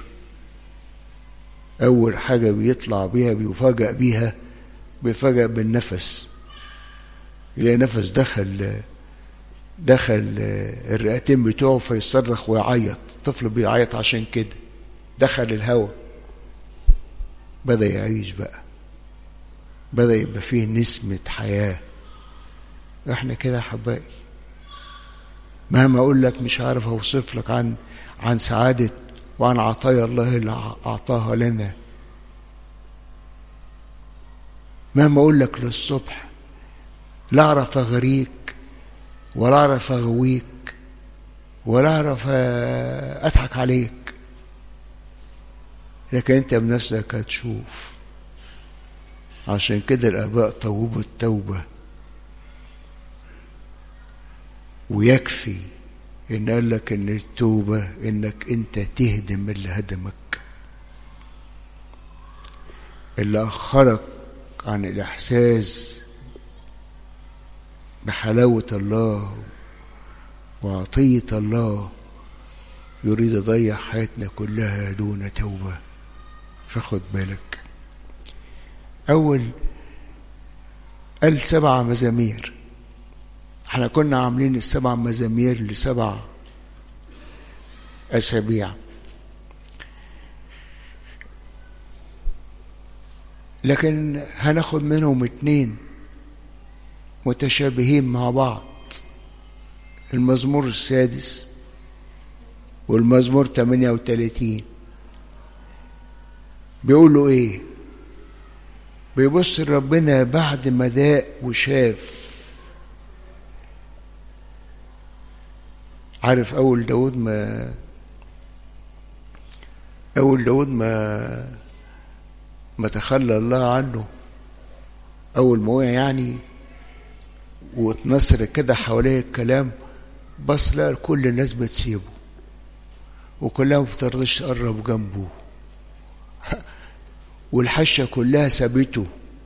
أول حاجة بيطلع بيها بيفاجأ بيها بيفاجأ بالنفس يلاقي نفس دخل دخل الرئتين بتوعه فيصرخ ويعيط الطفل بيعيط عشان كده دخل الهواء بدأ يعيش بقى بدأ يبقى فيه نسمة حياة احنا كده يا حبايبي مهما اقول لك مش عارف اوصف لك عن عن سعادة وعن عطايا الله اللي اعطاها لنا مهما اقول لك للصبح لا اعرف اغريك ولا اعرف اغويك ولا اعرف اضحك عليك لكن انت بنفسك هتشوف عشان كده الاباء طوبوا التوبه ويكفي ان قال لك ان التوبه انك انت تهدم اللي هدمك اللي اخرك عن الاحساس بحلاوه الله وعطيه الله يريد يضيع حياتنا كلها دون توبه فخد بالك اول قال سبع مزامير احنا كنا عاملين السبع مزامير لسبع اسابيع لكن هناخد منهم اتنين متشابهين مع بعض المزمور السادس والمزمور 38 بيقولوا ايه بيبص ربنا بعد ما داق وشاف عارف اول داود ما اول داود ما ما تخلى الله عنه اول ما وقع يعني واتنصر كده حواليه الكلام بص لقى كل الناس بتسيبه وكلها ما بترضاش تقرب جنبه والحشة كلها سابته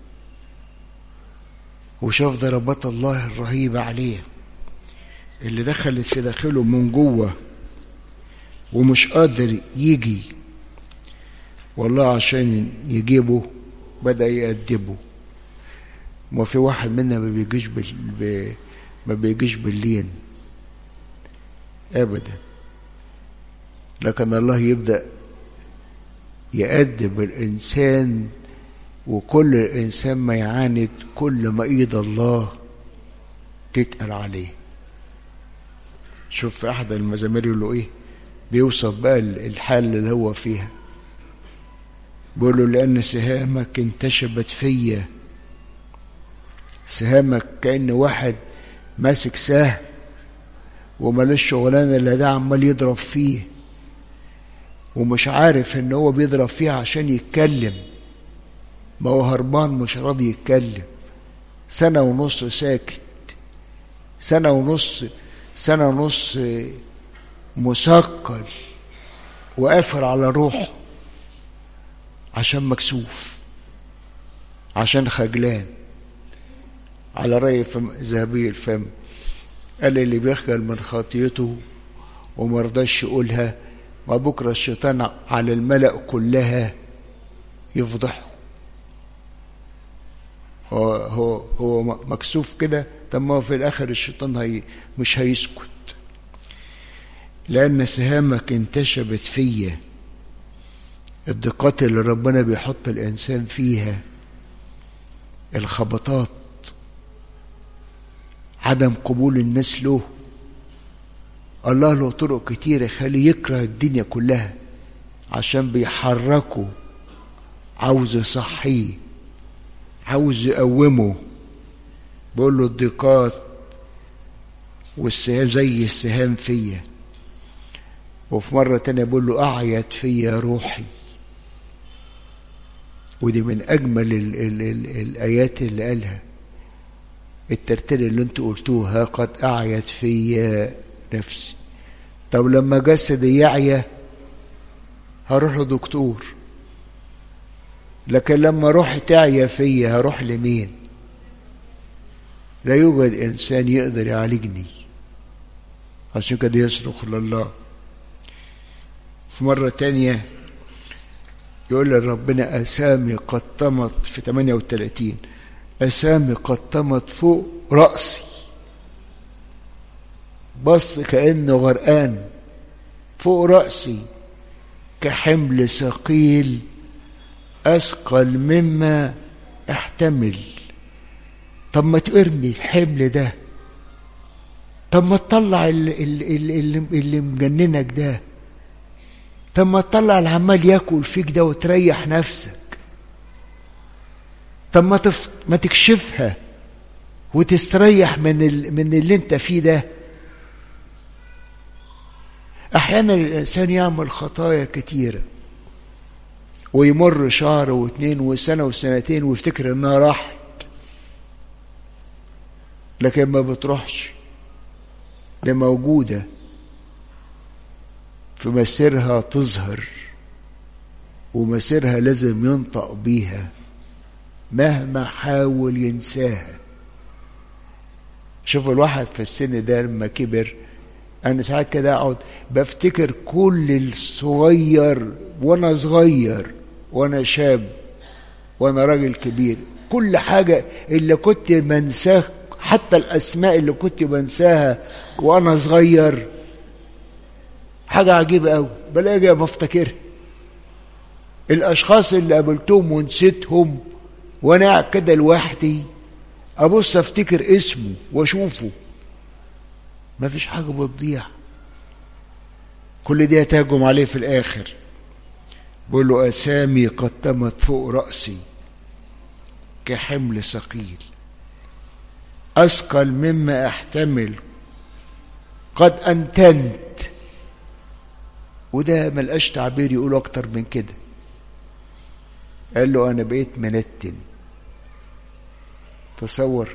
وشاف ضربات الله الرهيبة عليه اللي دخلت في داخله من جوه ومش قادر يجي والله عشان يجيبه بدأ يأدبه ما في واحد منا ما بيجيش بال... ما بيجيش باللين ابدا لكن الله يبدا يأدب الانسان وكل الانسان ما يعاند كل ما ايد الله تتقل عليه شوف في احد المزامير يقول له ايه بيوصف بقى الحال اللي هو فيها بيقول له لان سهامك انتشبت فيا سهامك كأن واحد ماسك سهم ومالوش شغلانه الا ده عمال يضرب فيه ومش عارف ان هو بيضرب فيه عشان يتكلم ما هو هربان مش راضي يتكلم سنة ونص ساكت سنة ونص سنة ونص مثقل وقافل على روحه عشان مكسوف عشان خجلان على رأي فم ذهبي الفم قال اللي بيخجل من خطيته وما رضاش يقولها ما بكرة الشيطان على الملأ كلها يفضحه هو هو هو مكسوف كده طب ما في الاخر الشيطان هي مش هيسكت لان سهامك انتشبت فيا الضيقات اللي ربنا بيحط الانسان فيها الخبطات عدم قبول الناس له الله له طرق كتيرة يخليه يكره الدنيا كلها عشان بيحركه عاوز يصحيه عاوز يقومه بقول له الضيقات والسهام زي السهام فيا وفي مرة تانية بقول له أعيت فيا روحي ودي من أجمل ال ال ال الآيات اللي قالها الترتيل اللي انتوا قلتوها قد أعيت فيا نفسي طب لما جسدي يعيا هروح لدكتور لكن لما روحي تعيا فيا هروح لمين لا يوجد انسان يقدر يعالجني عشان كده يصرخ لله في مرة تانية يقول لربنا أسامي قد طمت في 38 أسامي قد طمت فوق رأسي بص كأنه غرقان فوق رأسي كحمل ثقيل أثقل مما احتمل طب ما ترمي الحمل ده طب ما تطلع اللي, اللي, اللي, اللي مجننك ده طب ما تطلع اللي عمال ياكل فيك ده وتريح نفسك طب ما تف... ما تكشفها وتستريح من ال... من اللي انت فيه ده احيانا الانسان يعمل خطايا كتيره ويمر شهر واتنين وسنه وسنتين ويفتكر انها راحت لكن ما بتروحش ده موجوده في مسيرها تظهر ومسيرها لازم ينطق بيها مهما حاول ينساها شوف الواحد في السن ده لما كبر انا ساعات كده اقعد بفتكر كل الصغير وانا صغير وانا شاب وانا راجل كبير كل حاجة اللي كنت بنساه حتى الاسماء اللي كنت بنساها وانا صغير حاجة عجيبة قوي بلاقي بفتكرها الاشخاص اللي قابلتهم ونسيتهم وانا قاعد كده لوحدي ابص افتكر اسمه واشوفه ما فيش حاجه بتضيع كل دي هتهجم عليه في الاخر بقول له اسامي قد تمت فوق راسي كحمل ثقيل اثقل مما احتمل قد انتنت وده ملقاش تعبير يقول اكتر من كده قال له انا بقيت منتن تصور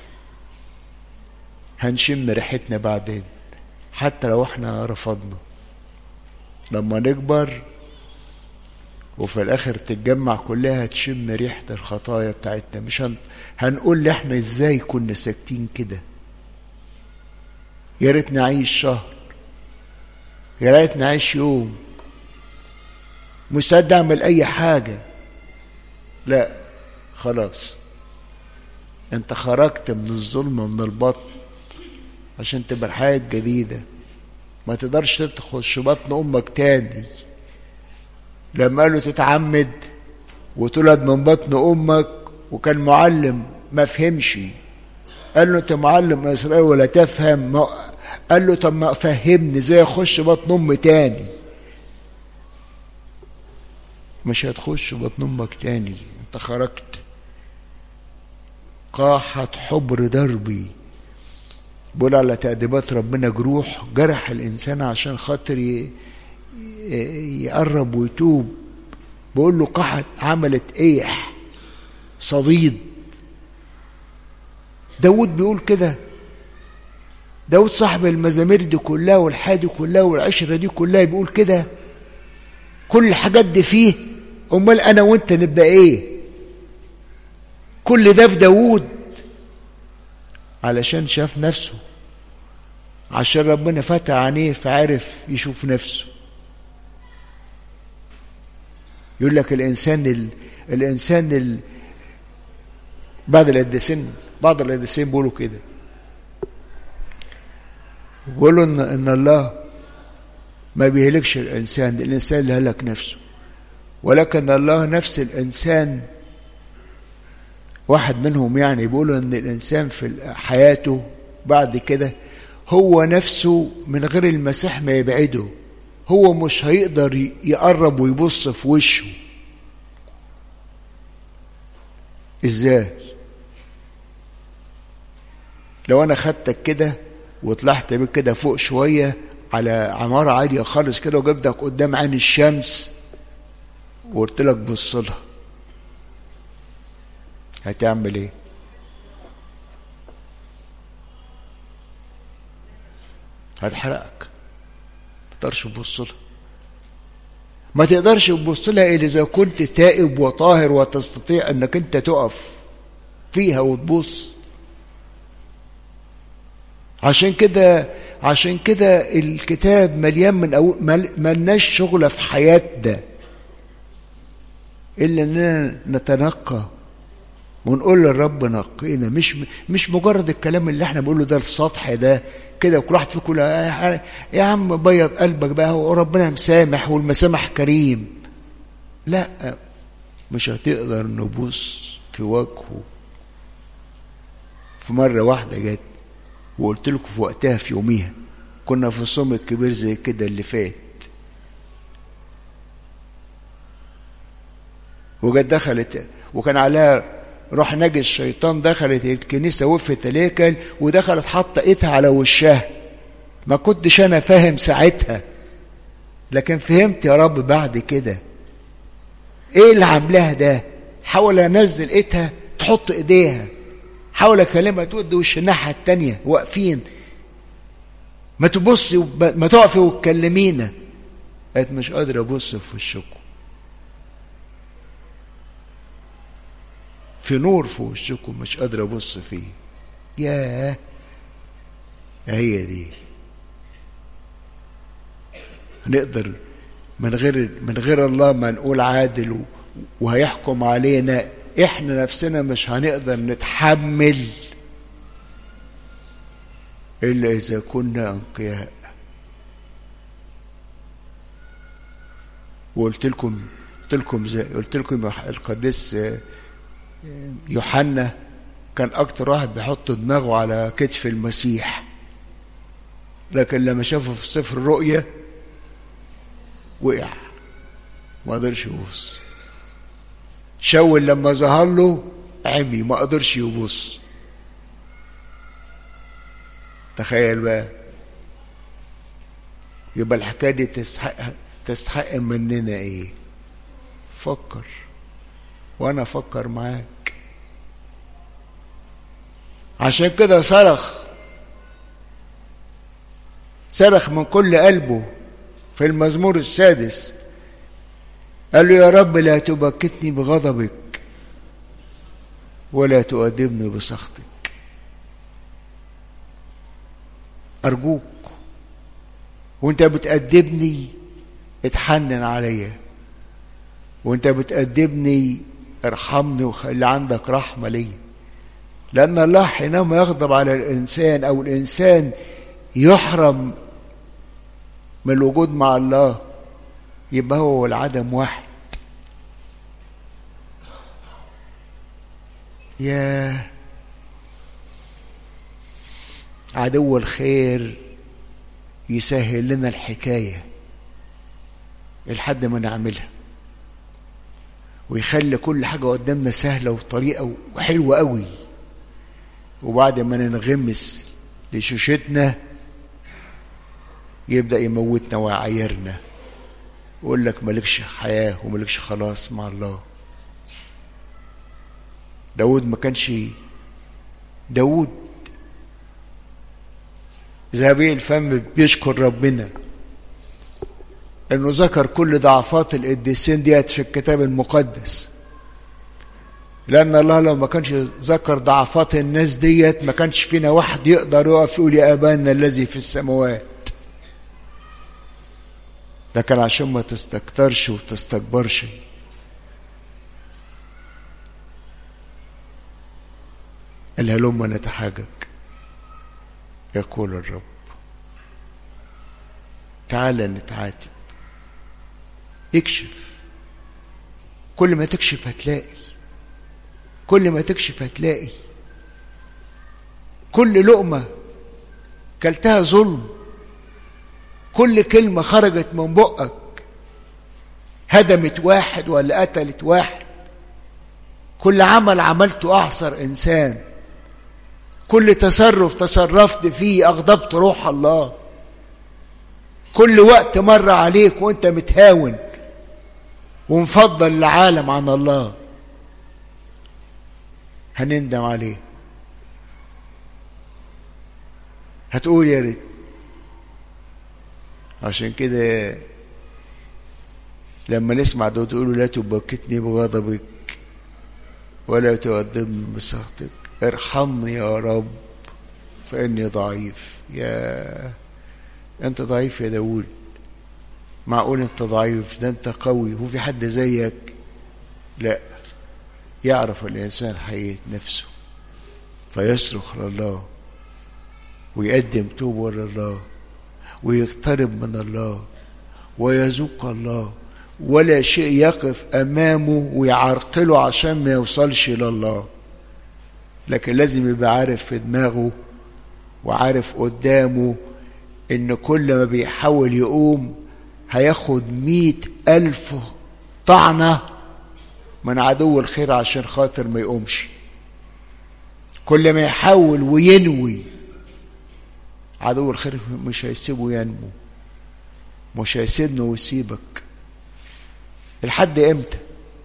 هنشم ريحتنا بعدين حتى لو احنا رفضنا لما نكبر وفي الاخر تتجمع كلها تشم ريحه الخطايا بتاعتنا مش هن... هنقول احنا ازاي كنا ساكتين كده يا ريت نعيش شهر يا ريت نعيش يوم مستعد اعمل اي حاجه لا خلاص انت خرجت من الظلمه من البطن عشان تبقى الحياه الجديده ما تقدرش تخش بطن امك تاني لما قالوا تتعمد وتولد من بطن امك وكان معلم ما فهمش قال له انت معلم اسرائيل ولا تفهم ما قال له طب ما فهمني ازاي اخش بطن ام تاني مش هتخش بطن امك تاني انت خرجت قاحت حبر دربي بقول على تأديبات ربنا جروح جرح الإنسان عشان خاطر يقرب ويتوب بقول له قحت عملت ايه صديد داود بيقول كده داود صاحب المزامير دي كلها والحياة دي كلها والعشرة دي كلها بيقول كده كل الحاجات دي فيه امال انا وانت نبقى ايه كل ده في داود علشان شاف نفسه عشان ربنا فتح عينيه فعرف يشوف نفسه يقول لك الانسان ال... الانسان ال... بعض القديسين بعض القديسين بيقولوا كده بيقولوا ان ان الله ما بيهلكش الانسان الانسان اللي هلك نفسه ولكن الله نفس الانسان واحد منهم يعني بيقولوا ان الانسان في حياته بعد كده هو نفسه من غير المسيح ما يبعده هو مش هيقدر يقرب ويبص في وشه ازاي لو انا خدتك كده وطلعت بيك كده فوق شويه على عماره عاليه خالص كده وجبتك قدام عين الشمس وقلت لك بص لها هتعمل ايه هتحرقك ما تقدرش تبص لها ما تقدرش تبص لها الا اذا كنت تائب وطاهر وتستطيع انك انت تقف فيها وتبص عشان كده عشان كده الكتاب مليان من أو ملناش شغلة في حياتنا إلا إننا نتنقى ونقول للرب نقينا مش مش مجرد الكلام اللي احنا بنقوله ده السطح ده كده وكل واحد فيكم يا عم بيض قلبك بقى وربنا مسامح والمسامح كريم لا مش هتقدر نبص في وجهه في مرة واحدة جت وقلت لكم في وقتها في يوميها كنا في الصوم الكبير زي كده اللي فات وجت دخلت وكان عليها روح نجي الشيطان دخلت الكنيسة وقفت الهيكل ودخلت حاطة ايدها على وشها ما كنتش انا فاهم ساعتها لكن فهمت يا رب بعد كده ايه اللي عاملاها ده حاول انزل ايدها تحط ايديها حاول اكلمها تودي وش الناحيه التانية واقفين ما تبصي ما تقفي وتكلمينا قالت مش قادر ابص في وشكم في نور في وشكم مش قادر ابص فيه ياه هي دي نقدر من غير من غير الله ما نقول عادل وهيحكم علينا احنا نفسنا مش هنقدر نتحمل الا اذا كنا انقياء وقلت لكم قلت لكم زي قلت لكم القديس يوحنا كان أكتر واحد بيحط دماغه على كتف المسيح لكن لما شافه في سفر الرؤيا وقع ما قدرش يبص شاول لما ظهر له عمي ما قدرش يبص تخيل بقى يبقى الحكايه دي تستحق تستحق مننا ايه فكر وانا افكر معاك عشان كده صرخ صرخ من كل قلبه في المزمور السادس قال له يا رب لا تبكتني بغضبك ولا تؤدبني بسخطك أرجوك وانت بتأدبني اتحنن عليا وانت بتأدبني ارحمني وخلي عندك رحمة ليا لأن الله حينما يغضب على الإنسان أو الإنسان يحرم من الوجود مع الله يبقى هو والعدم واحد يا عدو الخير يسهل لنا الحكاية لحد ما نعملها ويخلي كل حاجة قدامنا سهلة وطريقة وحلوة قوي وبعد ما ننغمس لشوشتنا يبدأ يموتنا ويعايرنا ويقول لك مالكش حياة ومالكش خلاص مع الله داود ما كانش داود ذهبي الفم بيشكر ربنا انه ذكر كل ضعفات القديسين ديت في الكتاب المقدس لان الله لو ما كانش ذكر ضعفات الناس ديت ما كانش فينا واحد يقدر يقف يقول يا ابانا الذي في السماوات لكن عشان ما تستكترش وتستكبرش قال هلما نتحاجج يقول الرب تعال نتعاتب اكشف كل ما تكشف هتلاقي كل ما تكشف هتلاقي كل لقمة كلتها ظلم كل كلمة خرجت من بقك هدمت واحد ولا قتلت واحد كل عمل عملته أعصر إنسان كل تصرف تصرفت فيه أغضبت روح الله كل وقت مر عليك وانت متهاون ومفضل العالم عن الله هنندم عليه هتقول يا ريت عشان كده لما نسمع دول تقولوا لا تبكتني بغضبك ولا تؤدبني بسخطك ارحمني يا رب فإني ضعيف يا أنت ضعيف يا داود معقول أنت ضعيف ده أنت قوي هو في حد زيك لا يعرف الإنسان حقيقة نفسه فيصرخ لله ويقدم توبة لله ويقترب من الله ويذوق الله ولا شيء يقف أمامه ويعرقله عشان ما يوصلش لله لكن لازم يبقى عارف في دماغه وعارف قدامه ان كل ما بيحاول يقوم هياخد مية ألف طعنة من عدو الخير عشان خاطر ما يقومش كل ما يحاول وينوي عدو الخير مش هيسيبه ينمو مش هيسيبنا ويسيبك الحد امتى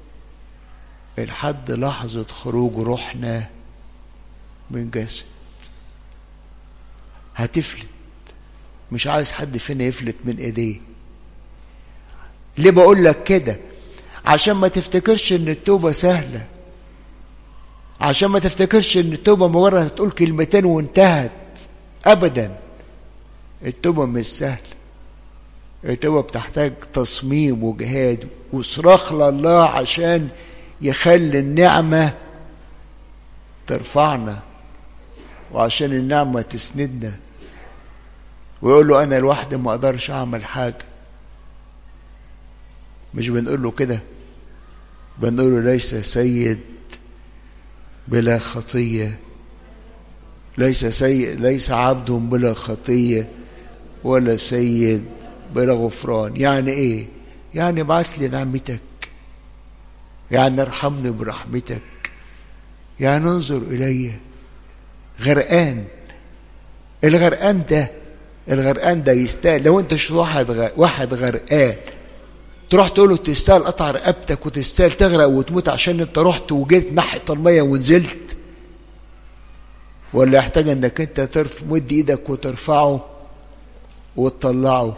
الحد لحظة خروج روحنا من جسد هتفلت مش عايز حد فينا يفلت من ايديه ليه بقول لك كده عشان ما تفتكرش ان التوبة سهلة عشان ما تفتكرش ان التوبة مجرد هتقول كلمتين وانتهت ابدا التوبة مش سهلة التوبة بتحتاج تصميم وجهاد وصراخ لله عشان يخلي النعمة ترفعنا وعشان النعمة تسندنا ويقول له أنا لوحدي ما أقدرش أعمل حاجة مش بنقول له كده بنقول له ليس سيد بلا خطية ليس سيد ليس عبد بلا خطية ولا سيد بلا غفران يعني ايه يعني ابعت لي نعمتك يعني ارحمني برحمتك يعني انظر الي غرقان الغرقان ده الغرقان ده يستاهل لو انت شو واحد غ... واحد غرقان تروح تقول له تستاهل قطع رقبتك وتستاهل تغرق وتموت عشان انت رحت وجيت ناحيه الميه ونزلت ولا يحتاج انك انت ترف مد ايدك وترفعه وتطلعه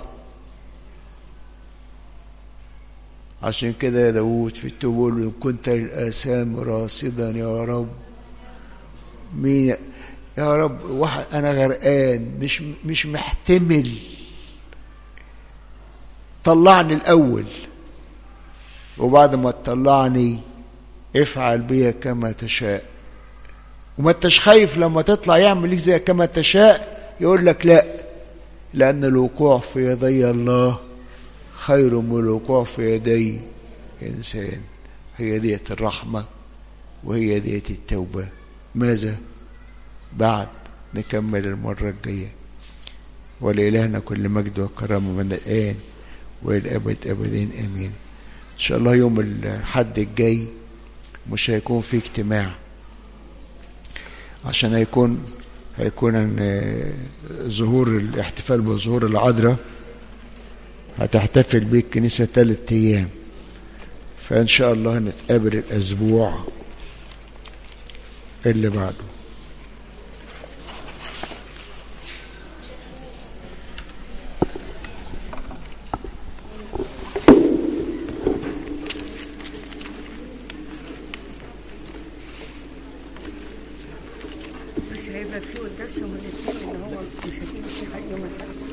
عشان كده يا داوود في التوبة يقول إن كنت للآثام راصدا يا رب مين يا رب واحد أنا غرقان مش مش محتمل طلعني الأول وبعد ما تطلعني افعل بيا كما تشاء وما انتش خايف لما تطلع يعمل ليك زي كما تشاء يقول لك لا لأن الوقوع في يدي الله خير من الوقوع في يدي إنسان هي ديت الرحمة وهي ديت التوبة ماذا بعد نكمل المرة الجاية ولإلهنا كل مجد وكرامة من الآن والأبد أبدين آمين إن شاء الله يوم الحد الجاي مش هيكون في اجتماع عشان هيكون هيكون ظهور الاحتفال بظهور العذراء هتحتفل بيه الكنيسة ثلاث أيام فإن شاء الله نتقابل الأسبوع اللي بعده بس هيبقى في قداس يوم الاثنين اللي هو مش هتيجي فيه حد يوم الاحد